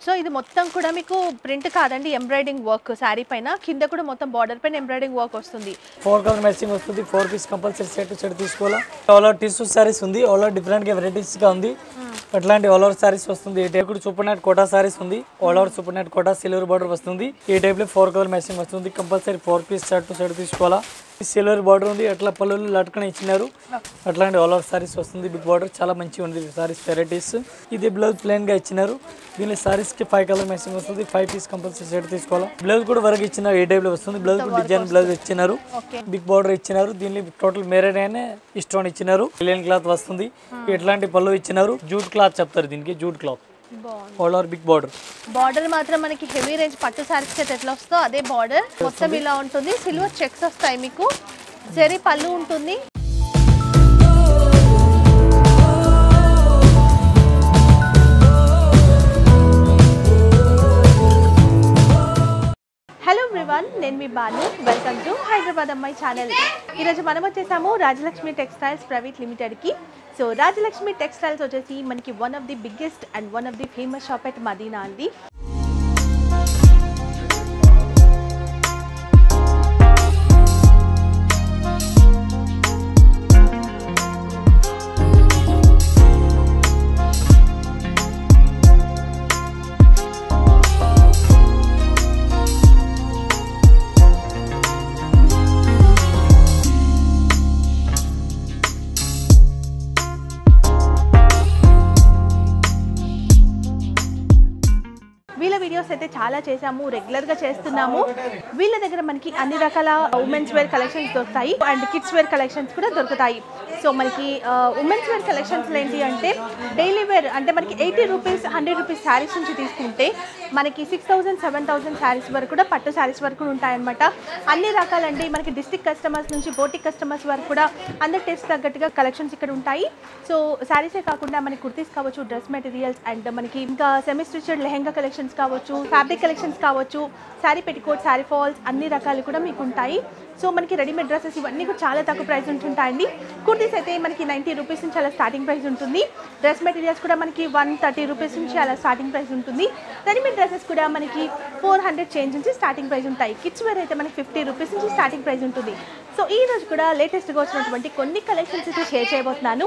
So ఇది మొత్తం కూడా మీకు ప్రింట్ కాదండి ఎంబ్రాయిడింగ్ వర్క్ శారీ పైన కింద కూడా మొత్తం బార్డర్ పైన ఎంబ్రాయిడింగ్ వర్క్ వస్తుంది ఫోర్ కలర్ మ్యాచింగ్ వస్తుంది four piece compulsory set set తీసుకోవాలా ఆల్ ఓవర్ టిష్యూ సారీస్ ఉంది ఆల్ ఓవర్ డిఫరెంట్ గా varieties గా ఉంది అట్లాంటి ఆల్ ఓవర్ సారీస్ వస్తుంది ఈ టైప్ కూడా సూపర్ నెట్ కోటా సారీస్ ఉంది all over super net Kota silver border వస్తుంది ఈ టైప్ లో ఫోర్ కలర్ మ్యాచింగ్ వస్తుంది compulsory four piece shirt to shirt తీసుకోవాలా సిల్వర్ బార్డర్ ఉంది అట్లా పళ్ళు లట్కన ఇచ్చినారు అట్లాంటి ఆల్ ఓవర్ సారీస్ వస్తుంది బిగ్ బార్డర్ చాలా మంచిగా ఉంది సారీస్ వెరైటీస్ ఇది బ్లౌజ్ ప్లెయిన్ గా ఇచ్చినారు దీని సారీస్ కి ఫైవ్ కలర్ మ్యాచింగ్ వస్తుంది ఫైవ్ పీస్ కంపల్సరీ సెట్ తీసుకోవాలా బ్లౌజ్ కూడా వరకు ఇచ్చినారు ఏ టైప్ లో వస్తుంది బ్లౌజ్ డిజైన్ బ్లౌజ్ ఇచ్చినారు ఓకే బిగ్ బార్డర్ ఇచ్చినారు దీన్ని టోటల్ మేరేడ్ అయినా స్టోన్ ఇచ్చినారు లిలియన్ క్లాత్ వస్తుంది ఇట్లాంటి పళ్ళు ఇచ్చినారు జూట్ క్లాత్ చెప్తారు దీనికి జూట్ క్లాత్ బాగుంది all over big border border మాత్రం మనకి హెవీ రేంజ్ పట్టు శారీస్ అయితే ఎట్లా వస్తుందో అదే బార్డర్ మొత్తం ఇలా ఉంటుంది సిల్వర్ చెక్స్ వస్తాయి మీకు జరీ పళ్ళు ఉంటుంది హలో ఎవ్రీవన్ నేను మీ బాను వెల్కమ్ టు హైదరాబాద్ అమ్మాయి ఛానల్ ఈరోజు మనం వచ్చేసాము రాజలక్ష్మి టెక్స్టైల్స్ ప్రైవేట్ లిమిటెడ్కి సో రాజలక్ష్మి టెక్స్టైల్స్ వచ్చేసి మనకి one of the biggest and one of the famous shop at Madina అండి వీళ్ళ వీడియోస్ అయితే చాలా చేసాము రెగ్యులర్ గా చేస్తున్నాము వీళ్ళ దగ్గర మనకి అన్ని రకాల ఉమెన్స్ వేర్ కలెక్షన్స్ దొరుకుతాయి అండ్ కిడ్స్ వేర్ కలెక్షన్స్ కూడా దొరుకుతాయి సో మనకి ఉమెన్స్ వేర్ కలెక్షన్స్ ఏంటి అంటే డైలీ వేర్ అంటే మనకి eighty rupees hundred rupees saris నుంచి తీసుకుంటే మనకి six thousand seven thousand saris వరకు కూడా పట్టు శారీస్ వరకు ఉంటాయన్నమాట అన్ని రకాలండి మనకి డిస్టిక్ కస్టమర్స్ నుంచి బోటిక్ కస్టమర్స్ వరకు కూడా అందరి టేస్ట్ తగ్గట్టుగా కలెక్షన్స్ ఇక్కడ ఉంటాయి సో శారీసే కాకుండా మనకి కుర్తీస్ కావచ్చు డ్రెస్ మెటీరియల్స్ అండ్ మనకి ఇంకా సెమీ స్టిచ్డ్ లెహెంగా కలెక్షన్స్ కావచ్చు ఫ్యాబ్రిక్ కలెక్షన్స్ కావచ్చు శారీ పెట్టికోట్ శారీ ఫాల్స్ అన్ని రకాలు కూడా మీకు ఉంటాయి సో మనకి రెడీమేడ్ డ్రెస్సెస్ ఇవన్నీ కూడా చాలా తక్కువ ప్రైస్ ఉంటుంటాయండి కుర్తీస్ అయితే మనకి నైంటీ రూపీస్ నుంచి అలా స్టార్టింగ్ ప్రైస్ ఉంటుంది డ్రెస్ మెటీరియల్స్ కూడా మనకి వన్ థర్టీ రూపీస్ నుంచి అలా స్టార్టింగ్ ప్రైస్ ఉంటుంది రెడీమేడ్ డ్రెస్సెస్ కూడా మనకి ఫోర్ హండ్రెడ్ చేంజ్ నుంచి స్టార్టింగ్ ప్రైస్ ఉంటాయి కిడ్స్ వేర్ అయితే మనకి ఫిఫ్టీ రూపీస్ నుంచి స్టార్టింగ్ ప్రైస్ ఉంటుంది సో ఈ రోజు కూడా లేటెస్ట్గా వచ్చినటువంటి కొన్ని కలెక్షన్స్ అయితే షేర్ చేయబోతున్నాను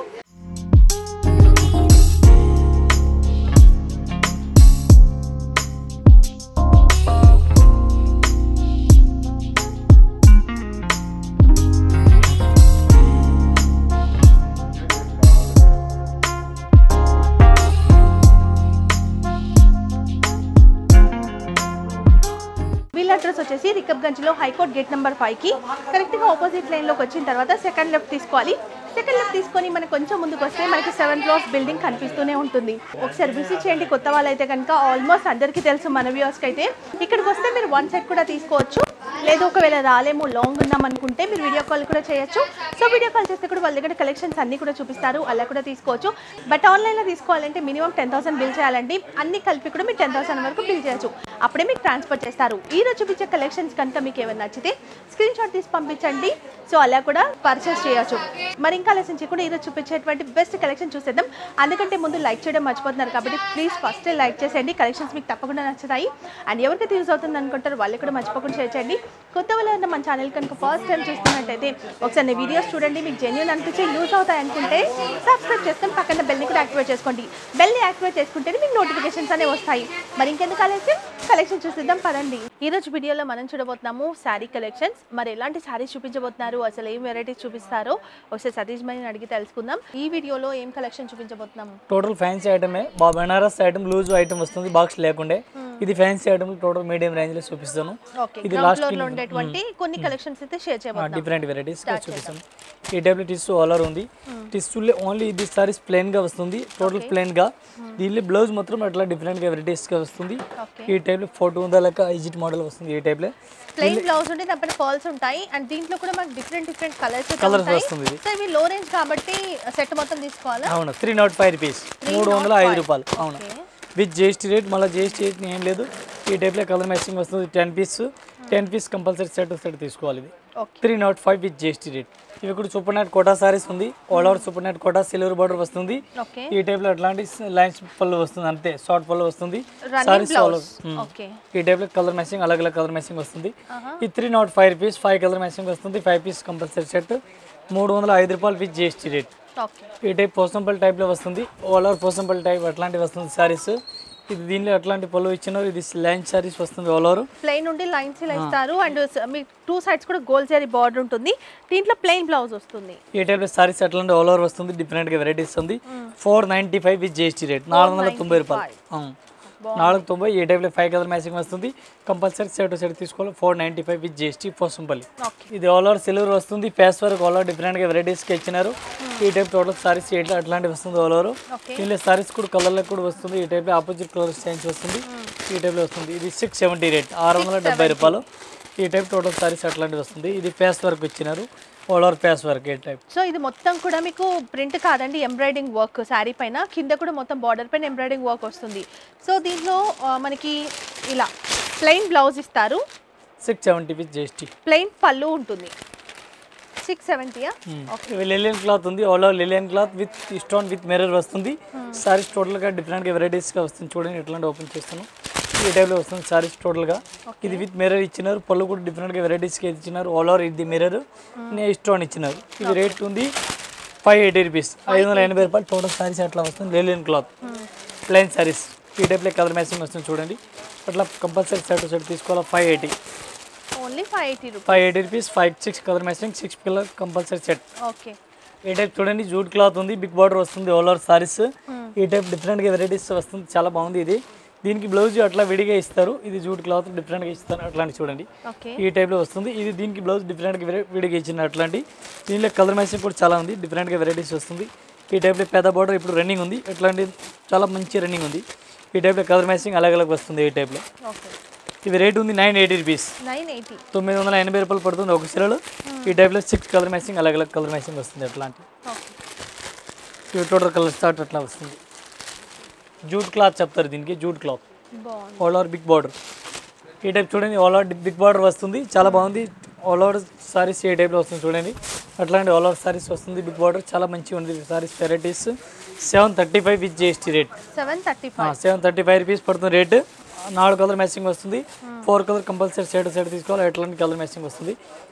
వీళ్ళ అడ్రస్ వచ్చేసి రికబ్గంజ్లో హైకోర్ట్ గేట్ నెంబర్ ఫైవ్కి కరెక్ట్గా ఆపోజిట్ లైన్లోకి వచ్చిన తర్వాత సెకండ్ లెఫ్ట్ తీసుకోవాలి సెకండ్ లెఫ్ట్ తీసుకొని మనకు కొంచెం ముందుకు వస్తే మనకి సెవెన్ ఫ్లోర్స్ బిల్డింగ్ కనిపిస్తూనే ఉంటుంది ఒకసారి విజిట్ చేయండి కొత్త వాళ్ళైతే కనుక ఆల్మోస్ట్ అందరికీ తెలుసు మన వ్యూవర్స్కి అయితే ఇక్కడికి వస్తే మీరు వన్ సెట్ కూడా తీసుకోవచ్చు లేదు ఒకవేళ రాలేము లాంగ్ ఉన్నాం అనుకుంటే మీరు వీడియో కాల్ కూడా చేయొచ్చు సో వీడియో కాల్ చేస్తే కూడా వాళ్ళ దగ్గర కలెక్షన్స్ అన్ని కూడా చూపిస్తారు అలా కూడా తీసుకోవచ్చు బట్ ఆన్లైన్లో తీసుకోవాలంటే మినిమం టెన్ థౌసండ్ బిల్ చేయాలండి అన్ని కలిపి కూడా మీరు టెన్ థౌసండ్ వరకు బిల్ చేయొచ్చు అప్పుడే మీకు ట్రాన్స్ఫర్ చేస్తారు ఈ రోజు చూపించే కలెక్షన్స్ కనుక మీకు ఏమైనా నచ్చితే స్క్రీన్ షాట్ తీసి పంపించండి సో అలా కూడా పర్చేస్ చేయొచ్చు మరి ఇంకా ఆలోచించి కూడా ఈరోజు చూపించేటువంటి బెస్ట్ కలెక్షన్ చూసేద్దాం అందుకంటే ముందు లైక్ చేయడం మర్చిపోతున్నారు కాబట్టి ప్లీజ్ ఫస్ట్ లైక్ చేసేయండి కలెక్షన్స్ మీకు తప్పకుండా నచ్చుతాయి అండ్ ఎవరికైతే యూజ్ అవుతుంది అనుకుంటారో వాళ్ళు కూడా మర్చిపోకుండా షేర్ చేయండి కొత్త వాళ్ళు ఉన్న మన ఛానల్ కనుక ఫస్ట్ టైం చూస్తున్నట్టయితే ఒకసారి నా వీడియోస్ చూడండి మీకు జెన్యున్ అనిపించి యూజ్ అవుతాయి అనుకుంటే సబ్స్క్రైబ్ చేసుకొని పక్కన బెల్ని కూడా యాక్టివేట్ చేసుకోండి బెల్ని యాక్టివేట్ చేసుకుంటేనే మీకు నోటిఫికేషన్స్ అనేవి వస్తాయి మరి ఇంకెందుకు ఆలస్యం కలెక్షన్ చూసిద్దాం పదండి ఈ రోజు వీడియోలో మనం చూడబోతున్నాము శారీ కలెక్షన్స్ మరి ఎలాంటి శారీస్ చూపించబోతున్నారు అసలు ఏం వెరైటీస్ చూపిస్తారో ఒకసారి సతీష్ మని అడిగి తెలుసుకుందాం ఈ వీడియోలో ఏం కలెక్షన్ చూపించబోతున్నాము టోటల్ ఫ్యాన్సీ ఐటమే బా బెనారస్ ఐటమ్ లూజ్ ఐటమ్ వస్తుంది బాక్స్ లేకుండే ఇది fancy item total medium range లో చూపిస్తాను ఓకే ఇది గ్రౌండ్ లాస్ట్ ఫ్లోర్ లో ఉండేటువంటి కొన్ని కలెక్షన్స్ అయితే షేర్ చేయబోతున్నాం డిఫరెంట్ వెరైటీస్ చూపిస్తాను ఈ టైప్ లో టిష్యూ ఆలర్ ఉంది టిష్యూలో ఓన్లీ ఇది సారీస్ ప్లెయిన్ గా వస్తుంది టోటల్ ప్లెయిన్ గా దీనిలో బ్లౌజ్ మాత్రం అట్లా డిఫరెంట్ గా వెరైటీస్ గా వస్తుంది ఓకే ఈ టైప్ లో ఫోటో ఉందా లెక్క ఈజిట్ మోడల్ వస్తుంది ఈ టైప్ లో ప్లెయిన్ బ్లౌజ్ ఉంటే దానిపైన పర్ల్స్ ఉంటాయి అండ్ దీంట్లో కూడా మనకి డిఫరెంట్ డిఫరెంట్ కలర్స్ కలర్స్ ఉంటాయి వస్తుంది ఇది సో ఇవి లో రేంజ్ కాబట్టి సెట్ మొత్తం తీసుకోవాలా అవును త్రీ నాట్ ఫైవ్ రూపీస్ మూడు వందల ఐదు రూపాయలు అవును ఓకే విత్ జిఎస్టీ రేట్ మళ్ళీ జిఎస్టీ రేట్ ఏం లేదు ఈ టైప్లో కలర్ మ్యాచింగ్ వస్తుంది ten piece ten piece compulsory set set తీసుకోవాలి ఇది okay three not five with GST rate ఇవి కూడా సూపర్ నెట్ కోటా సారీస్ ఉంది all over super net Kota silver border వస్తుంది ఓకే ఈ టైప్లో అట్లాంటి లైన్స్ పళ్ళు వస్తుంది అంతే షార్ట్ పళ్ళు వస్తుంది running saris all blouse okay ఈ టైప్లో కలర్ మ్యాచింగ్ అలగ్ అలగ్ కలర్ మ్యాచింగ్ వస్తుంది ఆహా. ఈ three not five rupees five colour matching వస్తుంది ఫైవ్ పీస్ కంపల్సరీ సెట్ మూడు వందల ఐదు రూపాయలు విత్ జిఎస్టీ రేట్ ఓకే ఈ టైప్ పోసంపల్ టైప్లో వస్తుంది ఆల్ ఓవర్ పోసంపల్ టైప్ అట్లాంటివి వస్తుంది సారీస్ ఇది దీనిలో అట్లాంటి పళ్ళు ఇచ్చినారు ఇది లైన్ సారీస్ వస్తుంది ఆల్ ఓవర్ ప్లెయిన్ ఉండి లైన్స్ ఇలా ఇస్తారు అండ్ మీకు టూ సైడ్స్ కూడా గోల్ జరీ బార్డర్ ఉంటుంది దీంట్లో ప్లెయిన్ బ్లౌజ్ వస్తుంది ఈ టైప్లో సారీస్ అట్లాంటి ఆల్ ఓవర్ వస్తుంది డిఫరెంట్గా వెరైటీస్ ఉంది four ninety five with GST rate నాలుగు వందల తొంభై రూపాయలు అవును. నాలుగు తొంభై ఈ టైప్లో ఫైవ్ కలర్ మ్యాచింగ్ వస్తుంది కంపల్సరీ సెట్ సెట్ తీసుకోవాలి four ninety five with GST Pochampalli okay ఇది ఆల్ ఓవర్ సిల్వర్ వస్తుంది ప్యాస్ వర్క్ ఆల్ ఓవర్ డిఫరెంట్గా వెరైటీస్కి ఇచ్చినారు ఈ టైప్ టోటల్ సారీస్ ఎట్లా అట్లాంటివి వస్తుంది ఆల్ ఓవర్ ఓకే దీనిలో సారీస్ కూడా కలర్లో కూడా వస్తుంది ఈ టైప్లో ఆపోజిట్ కలర్ చేంజ్ వస్తుంది ఈ టైప్లో వస్తుంది ఇది సిక్స్ సెవెంటీ రేట్ ఆరు వందల డెబ్బై రూపాయలు ఈ టైప్ టోటల్ సారీస్ అట్లాంటివి వస్తుంది ఇది ప్యాస్ వర్క్ ఇచ్చినారు ఆల్ ఓవర్ ప్యాస్ వర్క్ ఈ టైప్ సో ఇది మొత్తం కూడా మీకు ప్రింట్ కాదండి ఎంబ్రాయిడింగ్ వర్క్ శారీ పైన కింద కూడా మొత్తం బార్డర్ పైన ఎంబ్రాయిడింగ్ వర్క్ వస్తుంది సో దీంట్లో ఆ, మనకి ఇలా ప్లెయిన్ బ్లౌజ్ ఇస్తారు six seventy with GST plain పళ్ళు ఉంటుంది సిక్స్ సెవెంటీయా ఓకే ఇవి లిలియన్ క్లాత్ ఉంది ఆల్ ఓవర్ లిలియన్ cloth with stone with mirror వస్తుంది సారీస్ టోటల్గా డిఫరెంట్గా వెరైటీస్గా వస్తుంది చూడండి ఎట్లాంటి ఓపెన్ చేస్తాను ఈ టైప్లో వస్తుంది సారీస్ టోటల్గా ఇది విత్ మిర్రర్ ఇచ్చినారు పళ్ళు కూడా డిఫరెంట్గా వెరైటీస్గా ఇచ్చినారు ఆల్ ఓవర్ ఇది మిర్రర్ స్టోన్ ఇచ్చినారు ఇది రేట్ ఉంది ఫైవ్ ఎయిటీ రూపీస్ ఐదు వందల ఎనభై రూపాయలు టోటల్ సారీస్ అట్లా వస్తుంది లిలియన్ క్లాత్ ప్లెయిన్ సారీస్ ఈ టైప్లో కలర్ మ్యాచింగ్ వస్తుంది చూడండి అట్లా కంపల్సరీ సెట్ సెట్ తీసుకోవాలి five eighty only five eighty rupees five eighty rupees five six colour matching six colour compulsory set okay ఈ టైప్ చూడండి జూట్ క్లాత్ ఉంది బిగ్ బార్డర్ వస్తుంది ఆల్ ఓవర్ సారీస్ ఈ టైప్ డిఫరెంట్గా వెరైటీస్ వస్తుంది చాలా బాగుంది ఇది దీనికి బ్లౌజ్ అట్లా విడిగా ఇస్తారు ఇది జూట్ క్లాత్ డిఫరెంట్గా ఇస్తారు అట్లాంటి చూడండి ఓకే ఈ టైప్లో వస్తుంది ఇది దీనికి బ్లౌజ్ డిఫరెంట్గా వేరే- విడిగా ఇచ్చిన అట్లాంటి దీనిలో కలర్ మ్యాచింగ్ కూడా చాలా ఉంది డిఫరెంట్గా వెరైటీస్ వస్తుంది ఈ టైప్లో పెద్ద బార్డర్ ఇప్పుడు రన్నింగ్ ఉంది ఇట్లాంటి చాలా మంచి రన్నింగ్ ఉంది ఈ టైప్లో కలర్ మ్యాచింగ్ అలాగ అలాగ వస్తుంది ఈ టైప్లో ఓకే ఇవి రేట్ ఉంది nine eighty rupees nine eighty తొమ్మిది వందల ఎనభై రూపాయలు పడుతుంది ఒక చీరలో ఈ టైప్లో సిక్స్ కలర్ మ్యాచింగ్ అలాగ అలాగ కలర్ మ్యాచింగ్ వస్తుంది అట్లాంటి ఓకే ఇవి టోటల్ కలర్ స్టార్ట్ అట్లా వస్తుంది జూట్ క్లాత్ చెప్తారు దీనికి జూట్ క్లాత్ బాగుంది ఆల్ ఓవర్ బిగ్ బార్డర్ ఈ టైప్ చూడండి ఆల్ ఓవర్ బిగ్ బార్డర్ వస్తుంది చాలా బాగుంది ఆల్ ఓవర్ సారీస్ ఏ టైప్లో వస్తుంది చూడండి అట్లాంటి ఆల్ ఓవర్ సారీస్ వస్తుంది బిగ్ బార్డర్ చాలా మంచిగా ఉంది saris varieties seven thirty five with GST rate seven thirty five seven thirty five rupees పడుతుంది రేట్ నాలుగు కలర్ మ్యాచింగ్ వస్తుంది four colour compulsory side side తీసుకోవాలి ఎట్లాంటి కలర్ మ్యాచింగ్ వస్తుంది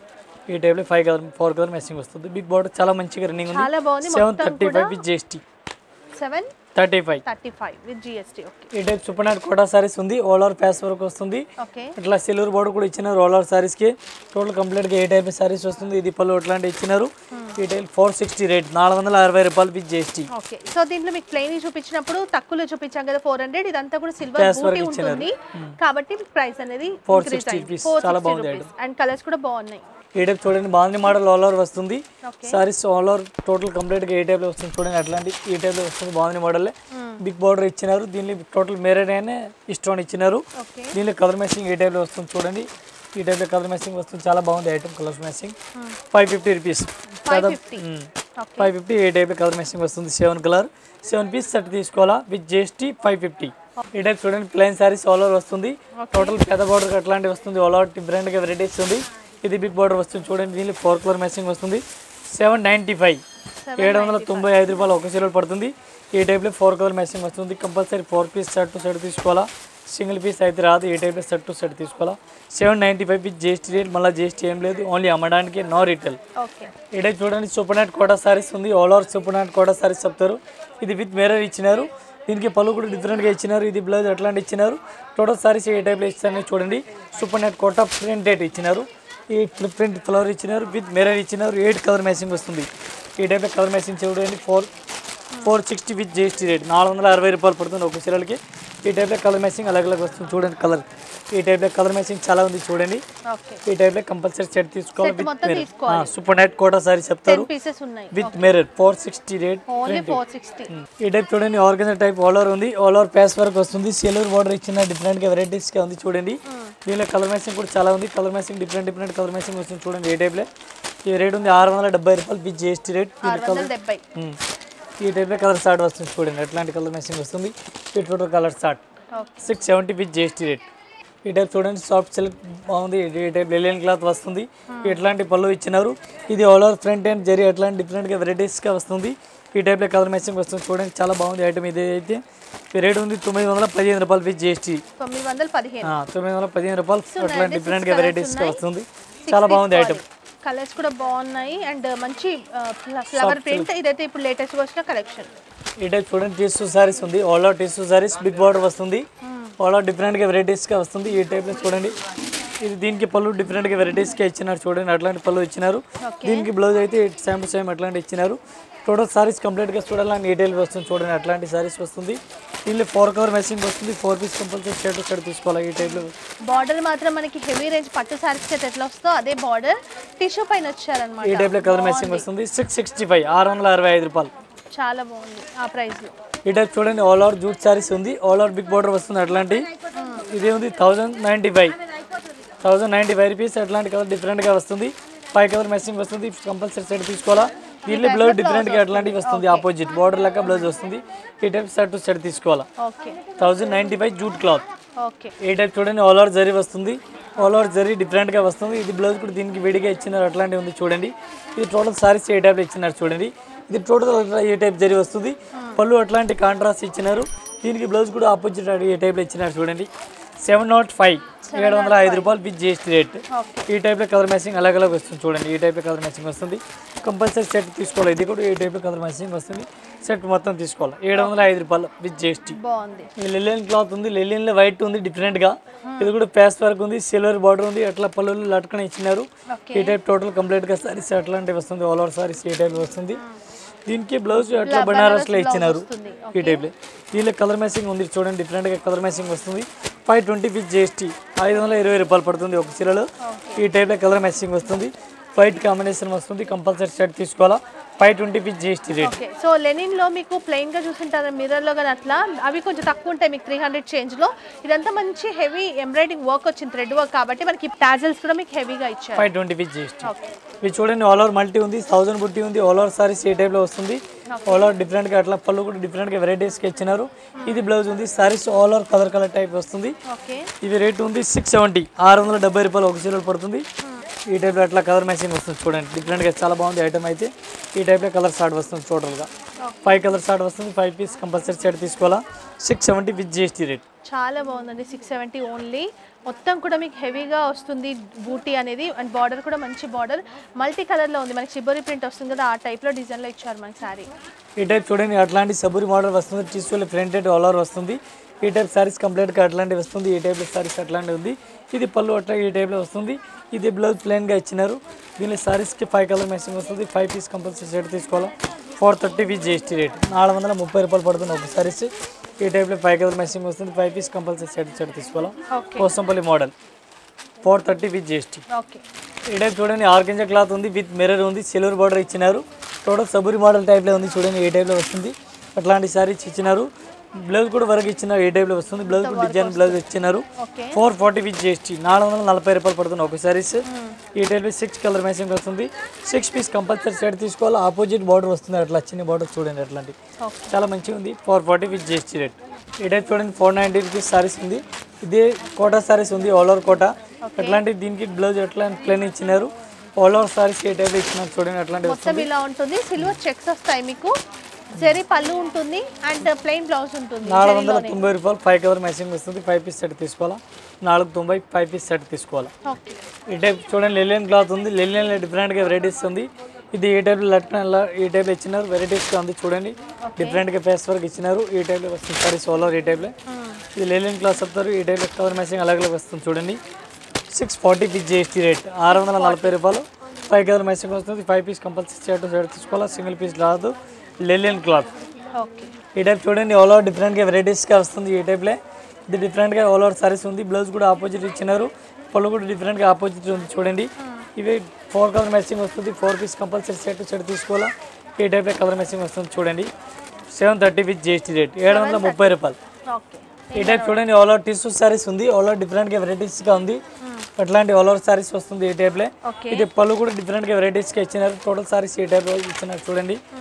ఈ టైప్లో five colour four colour matching వస్తుంది బిగ్ బార్డర్ చాలా మంచిగా రన్నింగ్ చాలా ఉంది బాగుంది సెవెన్ మొత్తం థర్టీ కూడా five with GST seven thirty five thirty five with GST okay ఈ type super night Kota saris ఉంది ఆల్ ఓవర్ ప్యాస్ వరకు వస్తుంది ఓకే ఇట్లా సిల్వర్ బోర్డు కూడా ఇచ్చినారు ఆల్ ఓవర్ సారీస్కి టోటల్ కంప్లీట్గా ఏ టైప్ సారీస్ వస్తుంది ఇది పళ్ళు ఇట్లాంటి ఇచ్చినారు ఈ టైప్ ఫోర్ సిక్స్టీ రేట్ నాలుగు వందల అరవై రూపాయలు విత్ జిఎస్టీ ఓకే సో దీంట్లో మీకు ప్లెయిన్ చూపించినప్పుడు తక్కువలో చూపించాం కదా ఫోర్ హండ్రెడ్ ఇదంతా కూడా సిల్వర్ Patch work బూటీ ఇచ్చినారు. ఉంటుంది కాబట్టి ప్రైస్ అనేది 460 rupees. చాలా బాగుంది అండ్ కలర్స్ కూడా బాగున్నాయి ఈ టైప్ చూడండి బాగుంది మోడల్ ఆల్ ఓవర్ వస్తుంది okay saris all over total కంప్లీట్గా ఏ టైప్లో వస్తుంది చూడండి అట్లాంటి ఈ టైప్లో వస్తుంది బాగుంది మోడల్ బిగ్ బార్డర్ ఇచ్చినారు దీనిలో టోటల్ మెరైన్ అయినా స్టోన్ ఇచ్చినారు ఓకే దీనిలో కలర్ మ్యాచింగ్ ఏ టైప్లో వస్తుంది చూడండి ఈ టైప్లో కలర్ మ్యాచింగ్ వస్తుంది చాలా బాగుంది item colour matching five fifty rupees five fifty okay five fifty ఏ టైప్ కలర్ మ్యాచింగ్ వస్తుంది seven colour seven piece set తీసుకోవాలా విత్ జిఎస్టీ ఫైవ్ ఫిఫ్టీ ఈ టైప్ చూడండి ప్లెయిన్ సారీస్ ఆల్ ఓవర్ వస్తుంది టోటల్ పెద్ద బార్డర్ అట్లాంటి వస్తుంది ఆల్ ఓవర్ డిఫరెంట్గా వెరైటీస్ ఉంది ఇది బిగ్ బార్డర్ వస్తుంది చూడండి దీనిలో ఫోర్ కలర్ మ్యాచింగ్ వస్తుంది సెవెన్ నైంటీ ఫైవ్ ఏడు వందల తొంభై ఐదు రూపాయలు ఒక చీరలు పడుతుంది ఈ టైప్లో ఫోర్ కలర్ మ్యాచింగ్ వస్తుంది compulsory four piece set to set తీసుకోవాలా సింగిల్ పీస్ అయితే రాదు ఈ టైప్లో సెట్ టు సెట్ తీసుకోవాలా seven ninety five with GST rate మళ్ళీ జిఎస్టీ ఏం లేదు ఓన్లీ అమ్మడానికి నో రీటైల్ ఓకే ఇక్కడ చూడండి సూపర్ నైట్ కోటా సారీస్ ఉంది all over super night Kota saris చెప్తారు ఇది విత్ మిర్రర్ ఇచ్చినారు దీనికి పళ్ళు కూడా డిఫరెంట్గా ఇచ్చినారు ఇది బ్లౌజ్ అట్లాంటి ఇచ్చినారు టోటల్ సారీస్ ఏ టైప్లో ఇస్తారని చూడండి super night Kota print date ఇచ్చినారు ఈ ప్రింట్ ఫ్లవర్ ఇచ్చినారు విత్ మిర్రర్ ఇచ్చినారు ఎయిట్ కలర్ మ్యాచింగ్ వస్తుంది ఈ టైప్లో కలర్ మ్యాచింగ్ చూడండి four four sixty with GST rate నాలుగు వందల అరవై రూపాయలు పడుతుంది ఒక చీరలకి ఈ టైప్లో కలర్ మ్యాచింగ్ అలాగ అలాగ వస్తుంది చూడండి కలర్ ఈ టైప్లో కలర్ మ్యాచింగ్ చాలా ఉంది చూడండి ఓకే ఈ టైప్లో కంపల్సరీ సెట్ తీసుకోవాలి Set విత్ మొత్తం మిర్రర్ తీసుకోవాలి. సూపర్ నైట్ కోటా సారీ చెప్తారు టెన్ పీసెస్ ఉన్నాయి with mirror four sixty rate only four sixty ఈ టైప్ చూడండి ఆర్గనైజర్ టైప్ ఆల్ ఓవర్ ఉంది ఆల్ ఓవర్ ప్యాస్ వర్క్ వస్తుంది సిల్వర్ బార్డర్ ఇచ్చిన డిఫరెంట్ గా వెరైటీస్ గా ఉంది చూడండి దీనిలో కలర్ మ్యాచింగ్ కూడా చాలా ఉంది colour matching different different colour matching వస్తుంది చూడండి ఏ టైప్ లో ఈ రేట్ ఉంది ఆరు వందల డెబ్బై రూపాయలు విత్ జిఎస్టీ రేట్ ఆరు వందల డెబ్బై ఈ టైప్ లో కలర్ స్టార్ట్ వస్తుంది చూడండి ఎట్లాంటి కలర్ మ్యాచింగ్ వస్తుంది ఈ total colour start okay six seventy with GST rate ఈ టైప్ చూడండి సాఫ్ట్ సిల్క్ బాగుంది ఈ టైప్ లెలియన్ క్లాత్ వస్తుంది ఎట్లాంటి పళ్ళు ఇచ్చినారు ఇది ఆల్ ఓవర్ ఫ్రంట్ అండ్ జరీ ఎట్లాంటి డిఫరెంట్గా వెరైటీస్గా వస్తుంది ఈ టైప్లో కలర్ మ్యాచింగ్ వస్తుంది చూడండి చాలా బాగుంది ఐటమ్ ఇది అయితే ఈ రేట్ ఉంది తొమ్మిది వందల పదిహేను రూపాయలు ఫీజ్ జిఎస్టీ తొమ్మిది వందల పదిహేను తొమ్మిది వందల పదిహేను రూపాయలు అట్లాంటి ఉన్నాయండి, డిఫరెంట్గా six colours వెరైటీస్గా ఉన్నాయి. వస్తుంది చాలా బాగుంది ఐటమ్ కలర్స్ కూడా బాగున్నాయి అండ్ మంచి ఫ్లవర్ ప్రింట్ ఇదైతే ఇప్పుడు లేటెస్ట్ వచ్చిన కలెక్షన్ ఈ టైప్ చూడండి టిష్యూ సారీస్ ఉంది all out tissue saris big border వస్తుంది ఆల్ అవుట్ డిఫరెంట్గా వెరైటీస్గా వస్తుంది ఈ టైప్లో చూడండి ఇది దీనికి పళ్ళు డిఫరెంట్గా వెరైటీస్గా ఇచ్చినారు చూడండి అట్లాంటి పళ్ళు ఇచ్చినారు దీనికి బ్లౌజ్ అయితే సేమ్ టు సేమ్ అట్లాంటి ఇచ్చినారు టోటల్ సారీస్ కంప్లీట్గా చూడాలని ఈ టైప్ వస్తుంది చూడండి అట్లాంటి సారీస్ వస్తుంది దీనిలో ఫోర్ కవర్ మెషింగ్ వస్తుంది four piece compulsory shirt shirt తీసుకోవాలి ఈ టైప్లో బార్డర్ మాత్రం మనకి హెవీ రేంజ్ పట్టు సారీస్ అయితే ఎట్లా వస్తుందో అదే బార్డర్ టిష్యూ పైన ఈ వచ్చారనమాట టైప్లో కలర్ మెషింగ్ వస్తుంది సిక్స్ సిక్స్టీ ఫైవ్ ఆరు వందల అరవై ఐదు రూపాయలు చాలా బాగుంది ఆ ప్రైస్ లో ఈ టైప్ చూడండి ఆల్ ఓవర్ జూట్ సారీస్ ఉంది ఆల్ ఓవర్ బిగ్ బార్డర్ వస్తుంది అట్లాంటి ఇది ఉంది thousand ninety five thousand ninety five rupees అట్లాంటి కలర్ డిఫరెంట్గా వస్తుంది ఫైవ్ కలర్ మెషింగ్ వస్తుంది కంపల్సరీ సెట్ తీసుకోవాలా దీనిలో బ్లౌజ్ డిఫరెంట్గా అట్లాంటివి వస్తుంది ఆపోజిట్ బార్డర్ లెక్క బ్లౌజ్ వస్తుంది ఈ టైప్ సెట్ టు సెట్ తీసుకోవాలా okay thousand ninety five jute cloth okay ఈ టైప్ చూడండి ఆల్ ఓవర్ జరీ వస్తుంది ఆల్ ఓవర్ జరీ డిఫరెంట్గా వస్తుంది ఇది బ్లౌజ్ కూడా దీనికి విడిగా ఇచ్చినారు అట్లాంటివి ఉంది చూడండి ఇది టోటల్ సారీస్ ఏ టైప్లో ఇచ్చినారు చూడండి ఇది టోటల్ ఏ టైప్ జరీ వస్తుంది పళ్ళు అట్లాంటి కాంట్రాస్ట్ ఇచ్చినారు దీనికి బ్లౌజ్ కూడా ఆపోజిట్ ఏ టైప్లో ఇచ్చినారు చూడండి సెవెన్ నాట్ ఫైవ్ ఏడు వందల ఐదు రూపాయలు విత్ జిఎస్టీ రేట్ ఈ టైప్లో కలర్ మ్యాచింగ్ అలాగ్ అలాగ్ వస్తుంది చూడండి ఈ టైప్లో కలర్ మ్యాచింగ్ వస్తుంది కంపల్సరీ సెట్ తీసుకోవాలి ఇది కూడా ఈ టైప్లో కలర్ మ్యాచింగ్ వస్తుంది సెట్ మొత్తం తీసుకోవాలి ఏడు వందల ఐదు రూపాయలు విత్ జిఎస్టీ బాగుంది ఈ లెలియన్ క్లాత్ ఉంది లెలియన్ లో వైట్ ఉంది డిఫరెంట్ గా ఇది కూడా ప్యాస్ వర్క్ ఉంది సిల్వర్ బార్డర్ ఉంది అట్లా పళ్ళు లట్కన ఇచ్చినారు ఓకే ఈ టైప్ టోటల్ కంప్లీట్ గా సారీస్ అట్లాంటివి వస్తుంది ఆల్ ఓవర్ సారీస్ ఈ టైప్ వస్తుంది దీనికి బ్లౌజ్ అట్లా బనారస్ లో ఇచ్చినారు వస్తుంది ఈ టైప్ దీనిలో కలర్ మ్యాచింగ్ ఉంది చూడండి డిఫరెంట్ గా కలర్ మ్యాచింగ్ వస్తుంది ఫైవ్ ట్వంటీ విత్ జిఎస్టీ ఐదు వందల ఇరవై రూపాయలు పడుతుంది ఒక చీరలో ఈ టైప్లో కలర్ మ్యాచింగ్ వస్తుంది వైట్ కాంబినేషన్ వస్తుంది కంపల్సరీ షర్ట్ తీసుకోవాలా five twenty with GST rate okay so linen లో మీకు ప్లెయిన్ గా చూస్తుంటారు మిర్రర్ లో కానీ అట్లా అవి కొంచెం తక్కువ ఉంటాయి మీకు త్రీ హండ్రెడ్ చేంజ్ లో ఇదంతా మంచి హెవీ ఎంబ్రాయిడింగ్ వర్క్ వచ్చింది థ్రెడ్ వర్క్ కాబట్టి మనకి టాజల్స్ కూడా మీకు హెవీగా ఇచ్చారు five twenty with GST okay ఇది చూడండి ఆల్ ఓవర్ మల్టీ ఉంది థౌసండ్ బుట్టి ఉంది ఆల్ ఓవర్ సారీస్ ఏ టైప్లో వస్తుంది ఆల్ ఓవర్ డిఫరెంట్గా అట్లా పళ్ళు కూడా డిఫరెంట్గా వెరైటీస్కి ఇచ్చినారు ఇది బ్లౌజ్ ఉంది saris all over colour colour type వస్తుంది ఓకే ఇది రేట్ ఉంది సిక్స్ సెవెంటీ ఆరు వందల డెబ్బై రూపాయలు ఒక చీరలు పడుతుంది ఈ టైప్లో అట్లా కలర్ మ్యాచింగ్ వస్తుంది చూడండి డిఫరెంట్గా చాలా బాగుంది ఐటమ్ అయితే ఈ టైప్లో కలర్ స్టార్ట్ వస్తుంది టోటల్గా ఫైవ్ కలర్ స్టార్ట్ వస్తుంది ఫైవ్ పీస్ కంపల్సరీ సెట్ తీసుకోవాలా six seventy with GST rate చాలా బాగుందండి సిక్స్ సెవెంటీ ఓన్లీ మొత్తం కూడా మీకు హెవీగా వస్తుంది బూటీ అనేది అండ్ బార్డర్ కూడా మంచి బార్డర్ మల్టీ కలర్లో ఉంది మనకి చిబరి ప్రింట్ వస్తుంది కదా ఆ టైప్లో డిజైన్లో ఇచ్చారు మనకి శారీ ఈ టైప్ చూడండి అట్లాంటి సబూరి మోడల్ వస్తుంది టిష్యూలో ప్రింటెడ్ ఆల్ ఓవర్ వస్తుంది ఈ టైప్ సారీస్ కంప్లీట్గా అట్లాంటివి వస్తుంది ఈ టైప్ సారీస్ అట్లాంటివి ఉంది ఇది పళ్ళు అట్లా ఈ టైప్లో వస్తుంది ఇది బ్లౌజ్ ప్లెయిన్గా ఇచ్చినారు దీనిలో సారీస్కి ఫైవ్ కలర్ మ్యాచింగ్ వస్తుంది ఫైవ్ పీస్ కంపల్సరీ సెట్ తీసుకోవాలి four thirty with GST rate నాలుగు వందల ముప్పై రూపాయలు పడుతుంది ఒక సారీస్ ఈ టైప్లో ఫైవ్ కలర్ మ్యాచింగ్ వస్తుంది five piece compulsory set set తీసుకోవాలి ఓకే కోసంపల్లి model four thirty with GST okay ఈ టైప్ చూడండి ఆర్గంజా క్లాత్ ఉంది విత్ మిర్రర్ ఉంది సిల్వర్ బార్డర్ ఇచ్చినారు టోటల్ సబూరి మోడల్ టైప్లో ఉంది చూడండి ఏ టైప్లో వస్తుంది అట్లాంటి సారీస్ ఇచ్చినారు బ్లౌజ్ కూడా వరకు ఇచ్చినారు ఏ టైప్లో వస్తుంది బ్లౌజ్ కూడా డిజైన్ బ్లౌజ్ ఇచ్చినారు okay four forty with GST నాలుగు వందల నలభై రూపాయలు పడుతుంది ఒక సారీస్ ఈ టైప్ సిక్స్ కలర్ మ్యాచింగ్ వస్తుంది సిక్స్ పీస్ కంపల్సరీ సెట్ తీసుకోవాలి ఆపోజిట్ బార్డర్ వస్తుంది అట్లా చిన్న బార్డర్ చూడండి అట్లాంటి ఓకే చాలా మంచిగా ఉంది four forty with GST rate ఈ టైప్ చూడండి ఫోర్ నైంటీ రూపీస్ సారీస్ ఉంది ఇదే కోటా సారీస్ ఉంది ఆల్ ఓవర్ కోటా అట్లాంటి దీనికి బ్లౌజ్ ఎట్లా ప్లేన్ ఇచ్చినారు ఆల్ ఓవర్ సారీస్ ఏ టైప్ ఇచ్చినారు చూడండి అట్లాంటి మొత్తం ఇలా ఉంటుంది సిల్వర్ చెక్స్ వస్తాయి మీకు జరీ పళ్ళు ఉంటుంది అండ్ ప్లెయిన్ బ్లౌజ్ ఉంటుంది నాలుగు వందల తొంభై రూపాయలు ఫైవ్ కలర్ మ్యాచింగ్ వస్తుంది ఫైవ్ పీస్ సెట్ తీసుకోవాలా నాలుగు తొంభై ఫైవ్ పీస్ సెట్ తీసుకోవాలా ఓకే ఈ టైప్ చూడండి లెలియన్ క్లాత్ ఉంది లెలియన్లో డిఫరెంట్గా వెరైటీస్ ఉంది ఇది ఈ టైప్లో లట్కన్ ఈ టైప్లో ఇచ్చినారు వెరైటీస్గా ఉంది చూడండి డిఫరెంట్గా ఫేస్ వర్క్ ఇచ్చినారు ఈ టైప్లో వస్తుంది సారీ సోలర్ ఈ టైప్లో ఇది లెలియన్ క్లాస్ చెప్తారు ఈ టైప్లో కవర్ మ్యాచింగ్ అలాగే వస్తుంది చూడండి six forty piece GST rate ఆరు వందల నలభై రూపాయలు ఫైవ్ కలర్ మ్యాచింగ్ వస్తుంది five piece compulsory shirt shirt తీసుకోవాలా సింగిల్ పీస్ రాదు లెలియన్ క్లాత్ ఓకే ఈ టైప్ చూడండి ఆల్ ఓవర్ డిఫరెంట్గా వెరైటీస్గా వస్తుంది ఈ టైప్లో ఇది డిఫరెంట్గా ఆల్ ఓవర్ సారీస్ ఉంది బ్లౌజ్ కూడా ఆపోజిట్ ఇచ్చినారు పళ్ళు కూడా డిఫరెంట్గా ఆపోజిట్ ఉంది చూడండి ఇవి ఫోర్ కలర్ మ్యాచింగ్ వస్తుంది four piece compulsory set set తీసుకోవాలా ఈ టైప్లో కలర్ మ్యాచింగ్ వస్తుంది చూడండి seven thirty with GST rate ఏడు వందల ముప్పై రూపాయలు ఓకే ఈ టైప్ చూడండి ఆల్ ఓవర్ టిష్యూ సారీస్ ఉంది ఆల్ ఓవర్ డిఫరెంట్గా వెరైటీస్గా ఉంది అట్లాంటి ఆల్ ఓవర్ సారీస్ వస్తుంది ఈ టైప్లో ఓకే ఇది పళ్ళు కూడా డిఫరెంట్గా వెరైటీస్గా ఇచ్చినారు టోటల్ సారీస్ ఈ టైప్ ఇచ్చినారు చూడండి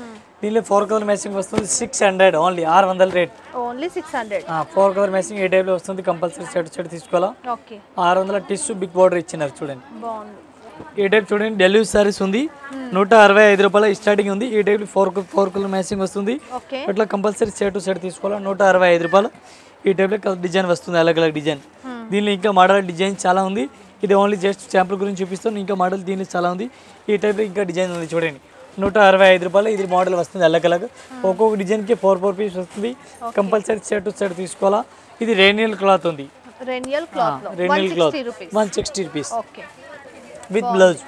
దీనిలో ఫోర్ కలర్ మ్యాచింగ్ వస్తుంది సిక్స్ హండ్రెడ్ ఓన్లీ ఆరు వందల rate only six hundred four colour matching ఏ టైప్లో వస్తుంది కంపల్సరీ సెట్ సెట్ తీసుకోవాలా ఓకే ఆరు వందల టిష్యూ బిగ్ బార్డర్ ఇచ్చినారు చూడండి బాగుంది ఈ టైప్ చూడండి డెలివరీ సారీస్ ఉంది నూట అరవై ఐదు రూపాయల స్టార్టింగ్ ఉంది ఈ type four four colour matching వస్తుంది ఓకే అట్లా కంపల్సరీ సెట్ టు సెట్ తీసుకోవాలా నూట అరవై ఐదు రూపాయలు ఈ టైప్లో డిజైన్ వస్తుంది అలగ్ అలగ్ డిజైన్ దీనిలో ఇంకా మోడల్ డిజైన్ చాలా ఉంది ఇది ఓన్లీ జస్ట్ శాంపుల్ గురించి చూపిస్తాను ఇంకా మోడల్ దీనిలో చాలా ఉంది ఈ టైప్లో ఇంకా డిజైన్ ఉంది చూడండి నూట అరవై ఐదు రూపాయలు ఇది మోడల్ వస్తుంది అలగ్ అలగ్ ఒక్కొక్క డిజైన్కి ఫోర్ ఫోర్ పీస్ వస్తుంది కంపల్సరీ సెట్ టు సెట్ తీసుకోవాలా ఇది రేనియల్ క్లాత్ ఉంది రెనియల్ క్లాత్ లో వన్ రెనియల్ cloth sixty rupees one sixty rupees okay with blouse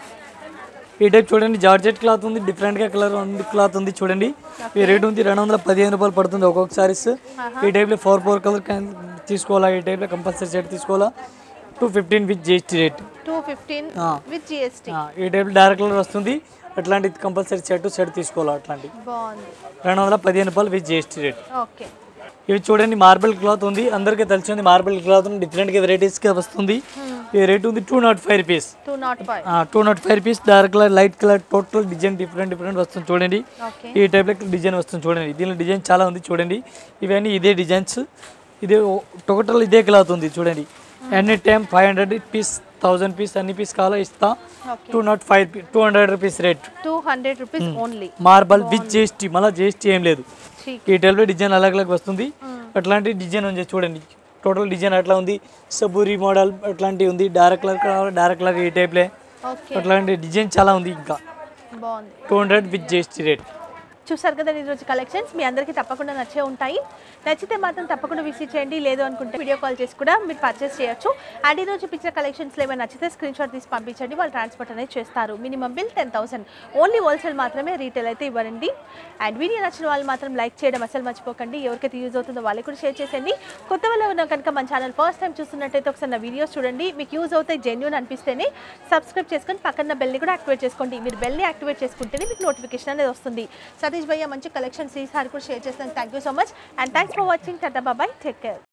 ఈ టైప్ చూడండి జార్జెట్ క్లాత్ ఉంది డిఫరెంట్గా కలర్ ఉంది క్లాత్ ఉంది చూడండి ఈ రేట్ ఉంది రెండు వందల పదిహేను రూపాయలు పడుతుంది ఒక్కొక్క సారీస్ ఈ టైప్లో ఫోర్ ఫోర్ కలర్ తీసుకోవాలా ఈ టైప్లో కంపల్సరీ సెట్ తీసుకోవాలా two fifteen with GST rate two fifteen Ah. With GST ఈ టైప్లో డైరెక్ట్ కలర్ వస్తుంది అట్లాంటి కంపల్సరీ సెట్ సెట్ తీసుకోవాలా అట్లాంటి బాగుంది రెండు వందల పదిహేను రూపాయలు విత్ జిఎస్టీ రేట్ ఓకే ఇవి చూడండి మార్బుల్ క్లాత్ ఉంది అందరికీ తెలిసింది మార్బుల్ క్లాత్ డిఫరెంట్గా వెరైటీస్గా వస్తుంది ఈ రేట్ ఉంది two nought five rupees two nought five two nought five rupees dark colour light colour total design different different వస్తుంది చూడండి ఓకే ఈ టైప్లో డిజైన్ వస్తుంది చూడండి దీనిలో డిజైన్ చాలా ఉంది చూడండి ఇవన్నీ ఇదే డిజైన్స్ ఇదే టోటల్ ఇదే క్లాత్ ఉంది చూడండి any time five hundred piece thousand piece అన్ని పీస్ కావాలో ఇస్తా okay two nought five two hundred rupees rate two hundred rupees only marble with GST మళ్ళీ జిఎస్టీ ఏం లేదు ठीक ఈ టైప్లో డిజైన్ అలగ్ అలగ్ వస్తుంది అట్లాంటి డిజైన్ ఉంది చూడండి టోటల్ డిజైన్ అట్లా ఉంది సబూరి మోడల్ అట్లాంటివి ఉంది డార్క్ కలర్ కావాలి డార్క్ కలర్ ఈ టైప్లే ఓకే అట్లాంటి డిజైన్ చాలా ఉంది ఇంకా బాగుంది two hundred with GST rate చూసారు కదా ఈరోజు కలెక్షన్స్ మీ అందరికీ తప్పకుండా నచ్చే ఉంటాయి నచ్చితే మాత్రం తప్పకుండా విజిట్ చేయండి లేదు అనుకుంటే వీడియో కాల్ చేసి కూడా మీరు పర్చేస్ చేయొచ్చు అండ్ ఈరోజు చూపించిన కలెక్షన్స్లో ఏమైనా నచ్చితే స్క్రీన్ షాట్ తీసి పంపించండి వాళ్ళు ట్రాన్స్పోర్ట్ అనేది చేస్తారు minimum bill ten thousand only wholesale మాత్రమే రీటైల్ అయితే ఇవ్వరండి అండ్ వీడియో నచ్చిన వాళ్ళు మాత్రం లైక్ చేయడం అసలు మర్చిపోకండి ఎవరికైతే యూజ్ అవుతుందో వాళ్ళకి కూడా షేర్ చేసేయండి కొత్త వాళ్ళు ఉన్న కనుక మన ఛానల్ ఫస్ట్ టైం చూస్తున్నట్టయితే ఒకసారి నా వీడియోస్ చూడండి మీకు యూజ్ అవుతాయి జెన్యున్ అనిపిస్తేనే సబ్స్క్రైబ్ చేసుకొని పక్కన బెల్ని కూడా యాక్టివేట్ చేసుకోండి మీరు బెల్ని యాక్టివేట్ చేసుకుంటేనే మీకు నోటిఫికేషన్ అనేది వస్తుంది సతీష్ భయ్య మంచి కలెక్షన్స్ ఈసారి కూడా షేర్ చేస్తాను thank you so much and thanks for watching టాటా బాబాయ్ టేక్ కేర్